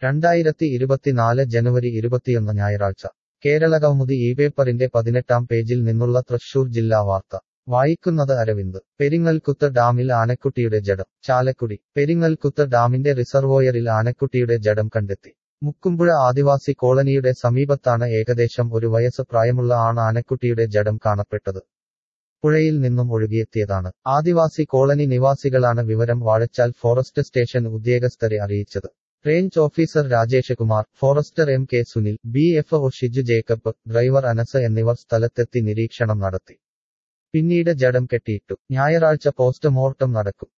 രണ്ടായിരത്തി ഇരുപത്തിനാല് ജനുവരി ഇരുപത്തിയൊന്ന് ഞായറാഴ്ച കേരളകൗമുദി ഈ പേപ്പറിന്റെ പതിനെട്ടാം പേജിൽ നിന്നുള്ള തൃശൂർ ജില്ലാ വാർത്ത വായിക്കുന്നത് അരവിന്ദ് പെരിങ്ങൽകുത്ത് ഡാമിൽ ആനക്കുട്ടിയുടെ ജഡം ചാലക്കുടി പെരിങ്ങൽകുത്ത് ഡാമിന്റെ റിസർവോയറിൽ ആനക്കുട്ടിയുടെ ജഡം കണ്ടെത്തി മുക്കുമ്പുഴ ആദിവാസി കോളനിയുടെ സമീപത്താണ് ഏകദേശം ഒരു വയസ്സ് പ്രായമുള്ള ആൺ ആനക്കുട്ടിയുടെ ജഡം കാണപ്പെട്ടത് പുഴയിൽ നിന്നും ഒഴുകിയെത്തിയതാണ് ആദിവാസി കോളനി നിവാസികളാണ് വിവരം വാഴച്ചാൽ ഫോറസ്റ്റ് സ്റ്റേഷൻ ഉദ്യോഗസ്ഥരെ അറിയിച്ചത് range officer Rajesh Kumar forester M K Sunil B F O Shiju Jacob driver Anas എന്നിവർ സ്ഥലത്തെത്തി നിരീക്ഷണം നടത്തി പിന്നീട് ജഡം കെട്ടിയിട്ടു ഞായറാഴ്ച പോസ്റ്റ്മോർട്ടം നടക്കും